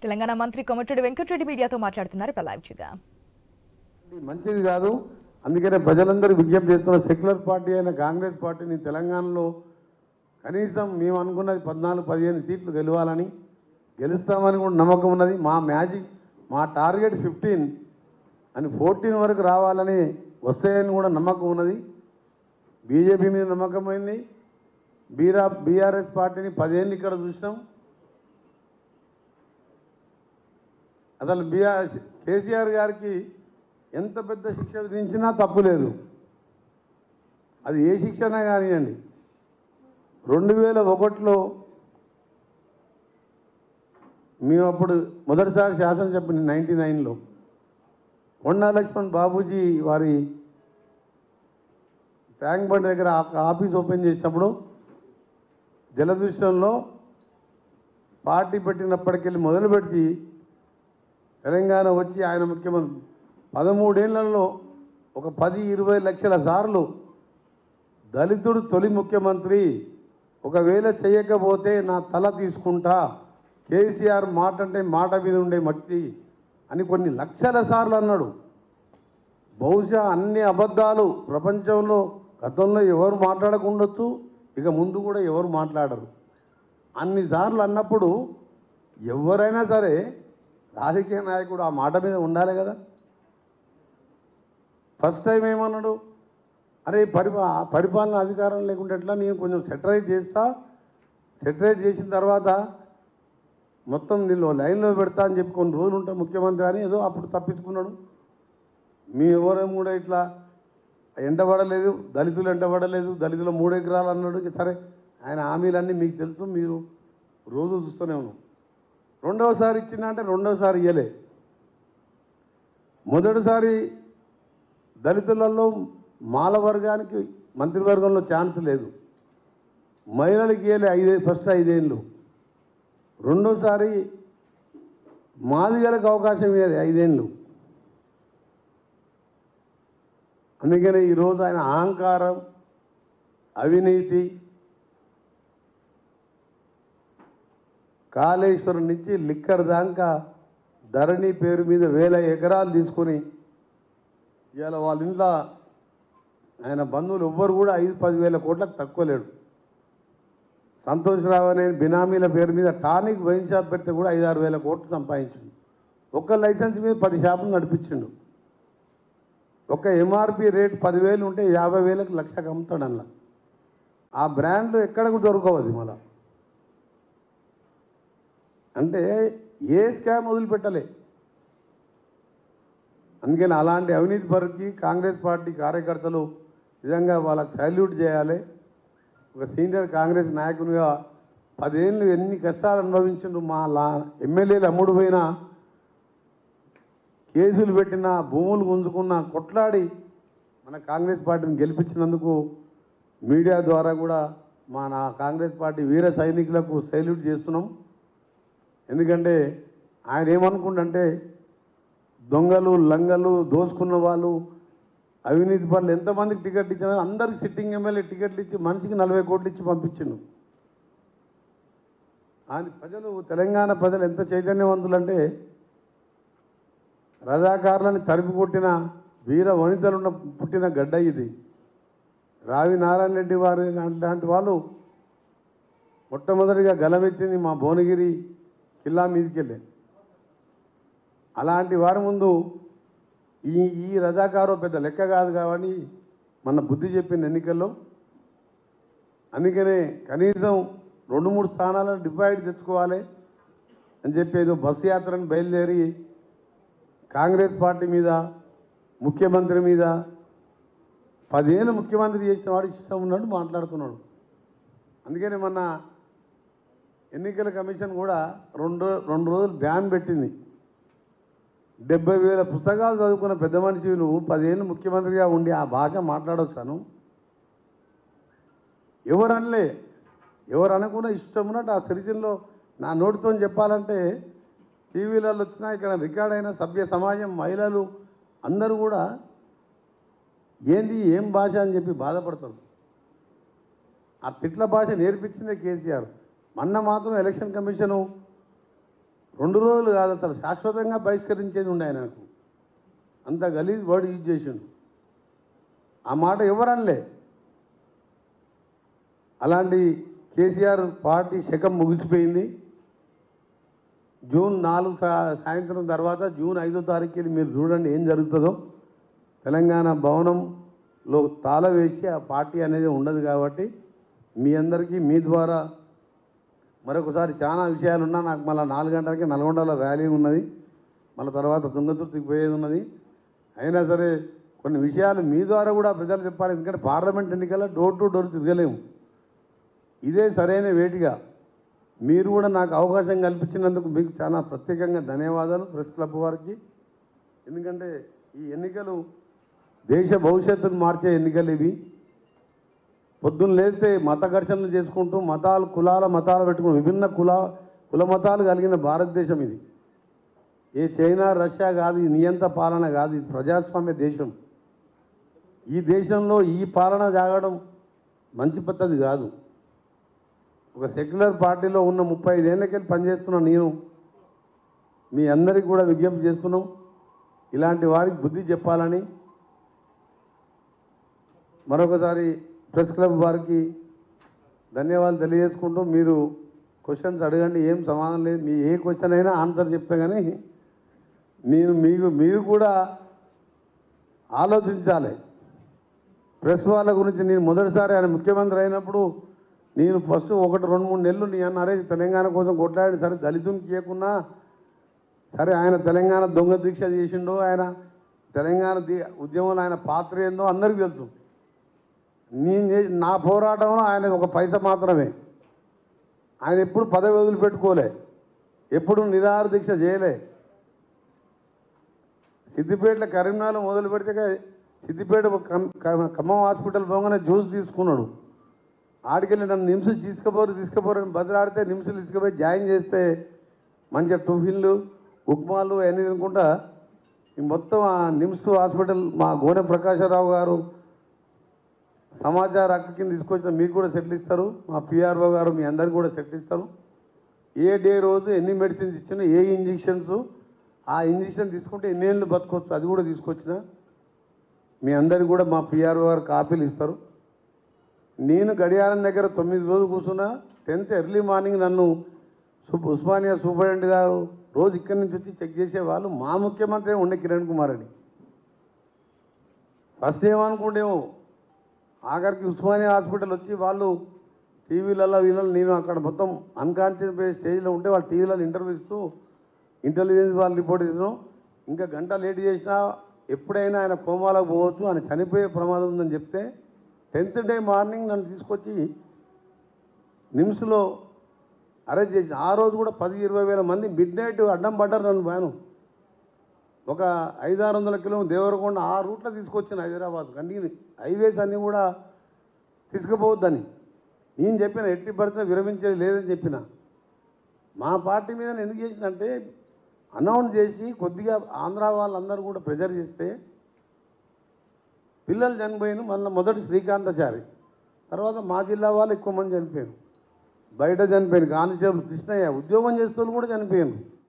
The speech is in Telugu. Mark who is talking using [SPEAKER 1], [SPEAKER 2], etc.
[SPEAKER 1] తెలంగాణ మంత్రి కొమటిరెడ్డి వెంకటరెడ్డి మీడియాతో మాట్లాడుతున్నారు ఇప్పుడు లైవ్ చూద్దాం
[SPEAKER 2] ఇది మంచిది కాదు అందుకనే ప్రజలందరూ విజ్ఞప్తి చేస్తున్న సెక్యులర్ పార్టీ అయిన కాంగ్రెస్ పార్టీని తెలంగాణలో కనీసం మేము అనుకున్నది పద్నాలుగు పదిహేను సీట్లు గెలవాలని గెలుస్తామని కూడా నమ్మకం ఉన్నది మా మ్యాజిక్ మా టార్గెట్ ఫిఫ్టీన్ అని ఫోర్టీన్ వరకు రావాలని వస్తాయని కూడా నమ్మకం ఉన్నది బీజేపీ మీద నమ్మకమైంది బీరా బీఆర్ఎస్ పార్టీని పదేళ్ళు ఇక్కడ చూసినాం అసలు బీఆర్ కేసీఆర్ గారికి ఎంత పెద్ద శిక్ష విధించినా తప్పు లేదు అది ఏ శిక్షణ కానివ్వండి రెండు వేల ఒకటిలో మేము అప్పుడు మొదటిసారి శాసనసభ నైంటీ నైన్లో కొండా లక్ష్మణ్ బాబూజీ వారి ట్యాంక్ బండ్ దగ్గర ఆ- ఆఫీస్ ఓపెన్ చేసినప్పుడు జలదృశ్యంలో పార్టీ పెట్టినప్పటికెళ్ళి మొదలుపెట్టి తెలంగాణ వచ్చి ఆయన ముఖ్యమంత్రి పదమూడేళ్లలో ఒక పది ఇరవై లక్షల సార్లు దళితుడు తొలి ముఖ్యమంత్రి ఒకవేళ చేయకపోతే నా తల తీసుకుంటా కేసీఆర్ మాట అంటే మాట మీద ఉండే మక్తి అని కొన్ని లక్షల సార్లు అన్నాడు బహుశా అన్ని అబద్ధాలు ప్రపంచంలో గతంలో ఎవరు మాట్లాడకుండొచ్చు ఇక ముందు కూడా ఎవరు మాట్లాడరు అన్నిసార్లు అన్నప్పుడు ఎవరైనా సరే రాజకీయ నాయకుడు ఆ మాట మీద ఉండాలి కదా ఫస్ట్ టైం ఏమన్నాడు అరే పరిపా పరిపాలన అధికారం లేకుంటే ఎట్లా నేను కొంచెం సెటరైట్ చేస్తా సెటరైట్ చేసిన తర్వాత మొత్తం నేను లైన్లో పెడతా అని చెప్పి కొన్ని రోజులు ఉంటా ముఖ్యమంత్రి అని ఏదో అప్పుడు తప్పించుకున్నాడు మీ ఎవరేం కూడా ఇట్లా ఎండబడలేదు దళితులు ఎండబడలేదు దళితులు మూడు ఎకరాలు అన్నాడు ఇక సరే ఆయన హామీలన్నీ మీకు తెలుసు మీరు రోజు చూస్తూనే ఉన్నాం రెండవసారి ఇచ్చిన అంటే రెండవసారి ఇయ్యలే మొదటిసారి దళితులలో మాల వర్గానికి మంత్రివర్గంలో ఛాన్స్ లేదు మహిళలకు ఇయ్యలే ఐదే ఫస్ట్ ఐదేళ్ళు రెండోసారి మాదిగలకు అవకాశం ఇవ్వాలి ఐదేళ్ళు అందుకనే ఈరోజు ఆయన అహంకారం అవినీతి కాళేశ్వరం నుంచి లిక్కర్ దాకా ధరణి పేరు మీద వేల ఎకరాలు తీసుకొని ఇవాళ వాళ్ళ ఇంట్లో ఆయన బంధువులు ఎవ్వరు కూడా ఐదు పదివేల కోట్లకు తక్కువ లేడు సంతోష్ రావు అనే బినామీల పేరు మీద టానిక్ వైన్ షాప్ పెడితే కూడా ఐదు ఆరు వేల కోట్లు సంపాదించిండు ఒక్క లైసెన్స్ మీద పది షాపులు నడిపించిండు ఒక ఎంఆర్పి రేట్ పదివేలు ఉంటే యాభై వేలకు లక్షకు అమ్ముతాడు అన్న ఆ బ్రాండ్లు ఎక్కడ కూడా దొరకవు అది మళ్ళా అంటే ఏ స్కామ్ వదిలిపెట్టలే అందుకని అలాంటి అవినీతి పరుకి కాంగ్రెస్ పార్టీ కార్యకర్తలు నిజంగా వాళ్ళకి సల్యూట్ చేయాలి ఒక సీనియర్ కాంగ్రెస్ నాయకునిగా పదేళ్ళు ఎన్ని కష్టాలు అనుభవించిండు మా లా ఎమ్మెల్యేలు అమ్ముడు పోయినా కేసులు పెట్టిన భూములు గుంజుకున్న కొట్లాడి మన కాంగ్రెస్ పార్టీని గెలిపించినందుకు మీడియా ద్వారా కూడా మా నా కాంగ్రెస్ పార్టీ వీర సైనికులకు సైల్యూట్ చేస్తున్నాం ఎందుకంటే ఆయన ఏమనుకుంటే దొంగలు లంగలు దోసుకున్న వాళ్ళు అవినీతి పనులు ఎంతమందికి టికెట్ ఇచ్చినా అందరికి సిట్టింగ్ ఎమ్మెల్యే టికెట్లు ఇచ్చి మనిషికి నలభై కోట్లు ఇచ్చి పంపించిండు ఆయన ప్రజలు తెలంగాణ ప్రజలు ఎంత చైతన్యవంతులంటే రజాకారులని తరిమి కొట్టిన వీర వనితలున్న పుట్టిన గడ్డ ఇది రావి నారాయణ రెడ్డి వారి లాంటి వాళ్ళు మొట్టమొదటిగా గలమెత్తింది మా భువనగిరి కిల్లా మీదకి వెళ్ళే అలాంటి వారి ముందు ఈ ఈ రజాకారో పెద్ద లెక్క కాదు కాబట్టి మన బుద్ధి చెప్పిన ఎన్నికల్లో అందుకనే కనీసం రెండు మూడు స్థానాలను డివైడ్ తెచ్చుకోవాలి అని చెప్పి ఏదో బస్సు యాత్రను బయలుదేరి కాంగ్రెస్ పార్టీ మీద ముఖ్యమంత్రి మీద పదేళ్ళు ముఖ్యమంత్రి చేసిన వాడు ఇష్టం ఉన్నాడు మాట్లాడుతున్నాడు అందుకని మొన్న ఎన్నికల కమిషన్ కూడా రెండు రెండు రోజులు బ్యాన్ పెట్టింది డెబ్బై వేల పుస్తకాలు చదువుకున్న పెద్ద మనిషి నువ్వు పదేళ్ళు ముఖ్యమంత్రిగా ఉండి ఆ భాష మాట్లాడొచ్చాను ఎవరు అనలే ఎవరు అనకుండా ఇష్టం ఉన్నట్టు ఆ సిరిజిల్లో నా నోటితో చెప్పాలంటే టీవీలలో వచ్చినా ఇక్కడ రికార్డ్ అయిన సభ్య సమాజం మహిళలు అందరూ కూడా ఏంది ఏం భాష అని చెప్పి బాధపడతారు ఆ తిట్ల భాష నేర్పించిందే కేసీఆర్ మొన్న మాత్రం ఎలక్షన్ కమిషను రెండు రోజులు కాదు అసలు శాశ్వతంగా బహిష్కరించేది ఉండే ఆయనకు అంత గలీజ్ వర్డ్ యూజ్ చేసిండు ఆ మాట ఎవరనలే అలాంటి కేసీఆర్ పార్టీ శకం ముగిసిపోయింది జూన్ నాలుగు సా- సాయంత్రం తర్వాత జూన్ ఐదో తారీఖుకి మీరు చూడండి ఏం జరుగుతుందో తెలంగాణ భవనంలో తాళ వేసి ఆ పార్టీ అనేది ఉండదు కాబట్టి మీ అందరికీ మీ ద్వారా మరొకసారి చాలా విషయాలు ఉన్నా నాకు మళ్ళీ నాలుగు గంటలకి నల్గొండలో ర్యాలీ ఉన్నది మళ్ళీ తర్వాత తుంగతుర్తికి పోయేది ఉన్నది అయినా సరే కొన్ని విషయాలు మీ ద్వారా కూడా ప్రజలు చెప్పాలి ఎందుకంటే పార్లమెంట్ ఎన్నికల్లో డోర్ టు డోర్ తిరగలేము ఇదే సరైన వేటిగా మీరు కూడా నాకు అవకాశం కల్పించినందుకు మీకు చాలా ప్రత్యేకంగా ధన్యవాదాలు ప్రెస్ క్లబ్ వారికి ఎందుకంటే ఈ ఎన్నికలు దేశ భవిష్యత్తును మార్చే ఎన్నికలు ఇవి పొద్దున్న లేస్తే మత ఘర్షణలు చేసుకుంటూ మతాలు కులాల మతాలు పెట్టుకుని విభిన్న కుల కుల మతాలు కలిగిన భారతదేశం ఇది ఏ చైనా రష్యా కాదు ఇది నియంత పాలన కాదు ఇది ప్రజాస్వామ్య దేశం ఈ దేశంలో ఈ పాలన జాగడం మంచి పద్ధతి కాదు ఒక సెక్యులర్ పార్టీలో ఉన్న ముప్పై ఐదేళ్ళకెళ్ళి పనిచేస్తున్న నేను మీ అందరికీ కూడా విజ్ఞప్తి చేస్తున్నాం ఇలాంటి వారికి బుద్ధి చెప్పాలని మరొకసారి ప్రెస్ క్లబ్ వారికి ధన్యవాదాలు తెలియజేసుకుంటూ మీరు క్వశ్చన్స్ అడగండి ఏం సమాధానం లేదు మీ ఏ క్వశ్చన్ అయినా ఆన్సర్ చెప్తా కానీ నేను మీకు మీరు కూడా ఆలోచించాలి ప్రెస్ వాళ్ళ గురించి నేను మొదటిసారి ఆయన ముఖ్యమంత్రి అయినప్పుడు నేను ఫస్ట్ ఒకటి రెండు మూడు నెలలు నీ అన్నారే తెలంగాణ కోసం కొట్లాడి సరే దళితునికి చేయకున్నా సరే ఆయన తెలంగాణ దొంగ దీక్ష చేసిండో ఆయన తెలంగాణ దీ ఉద్యమంలో ఆయన పాత్ర ఏందో అందరికీ తెలుసు నేను చే- నా పోరాటంలో ఆయన ఒక పైస మాత్రమే ఆయన ఎప్పుడు పదవి వదిలిపెట్టుకోలే ఎప్పుడు నిరాహార దీక్ష చేయలే సిద్దిపేటలో కరీంనగర్లో మొదలు పెడితే కా- సిద్దిపేట కమ్- కమ్- ఖమ్మం హాస్పిటల్ పోగానే జ్యూస్ తీసుకున్నాడు ఆడికెళ్ళి నన్ను నిమ్స్ తీసుకుపోరు తీసుకుపోరు అని బదిలాడితే నిమ్స్లు తీసుకుపోయి జాయిన్ చేస్తే మంచిగా టిఫిన్లు ఉప్మాలు అవన్నీ తినుకుంటా ఈ మొత్తం ఆ నిమ్స్ హాస్పిటల్ మా గోనె ప్రకాశరావు గారు సమాచార హక్కు కింద తీసుకొచ్చిన మీకు కూడా సెటిల్ ఇస్తారు మా పిఆర్ఓ గారు మీ అందరికి కూడా సెటిల్ ఇస్తారు ఏ డే రోజు ఎన్ని మెడిసిన్స్ ఇచ్చినా ఏ ఇంజెక్షన్స్ ఆ ఇంజెక్షన్ తీసుకుంటే ఎన్ని ఏళ్ళు బతకొచ్చు అది కూడా తీసుకొచ్చిన మీ అందరికి కూడా మా పిఆర్ఓ గారు కాపీలు ఇస్తారు నేను గడియారం దగ్గర తొమ్మిది రోజులు కూర్చున్నా టెన్త్ ఎర్లీ మార్నింగ్ నన్ను సూప్ ఉస్మానియా సూపరింటెండెంట్ గారు రోజు ఇక్కడి నుంచి వచ్చి చెక్ చేసేవాళ్ళు మా ముఖ్యమంత్రి ఉండే కిరణ్ కుమార్ అని ఫస్ట్ ఏమనుకుంటేమో ఆఖరికి ఉస్మానియా హాస్పిటల్ వచ్చి వాళ్ళు టీవీలలో వీళ్ళలో నేను అక్కడ మొత్తం అన్కాన్షియస్ పోయే స్టేజ్లో ఉంటే వాళ్ళు టీవీలలో ఇంటర్వ్యూ ఇస్తూ ఇంటెలిజెన్స్ వాళ్ళు రిపోర్ట్ ఇస్తున్నాం ఇంకా గంట లేట్ చేసినా ఎప్పుడైనా ఆయన కోమాలకు పోవచ్చు ఆయన చనిపోయే ప్రమాదం ఉందని చెప్తే టెన్త్ డే మార్నింగ్ నన్ను తీసుకొచ్చి నిమ్స్లో అరెస్ట్ చేసిన ఆ రోజు కూడా పది ఇరవై వేల మంది మిడ్ నైట్ అడ్డం పడ్డారు నన్ను బాను ఒక ఐదు ఆరు వందల కిలో దేవరకొండ ఆ రూట్లో తీసుకొచ్చిన హైదరాబాద్ అన్ని హైవేస్ అన్నీ కూడా తీసుకుపోవద్దని నేను చెప్పిన ఎట్టి పడితే విరమించేది లేదని చెప్పిన మా పార్టీ మీద నేను ఎందుకు చేసినంటే అనౌన్స్ చేసి కొద్దిగా ఆంధ్ర వాళ్ళందరూ కూడా ప్రెజర్ చేస్తే పిల్లలు చనిపోయిన మళ్ళీ మొదటి శ్రీకాంతాచారి తర్వాత మా జిల్లా వాళ్ళు ఎక్కువ మంది చనిపోయారు బయట చనిపోయారు కానిస్టేబుల్ కృష్ణయ్య ఉద్యోగం చేస్తూ కూడా చనిపోయారు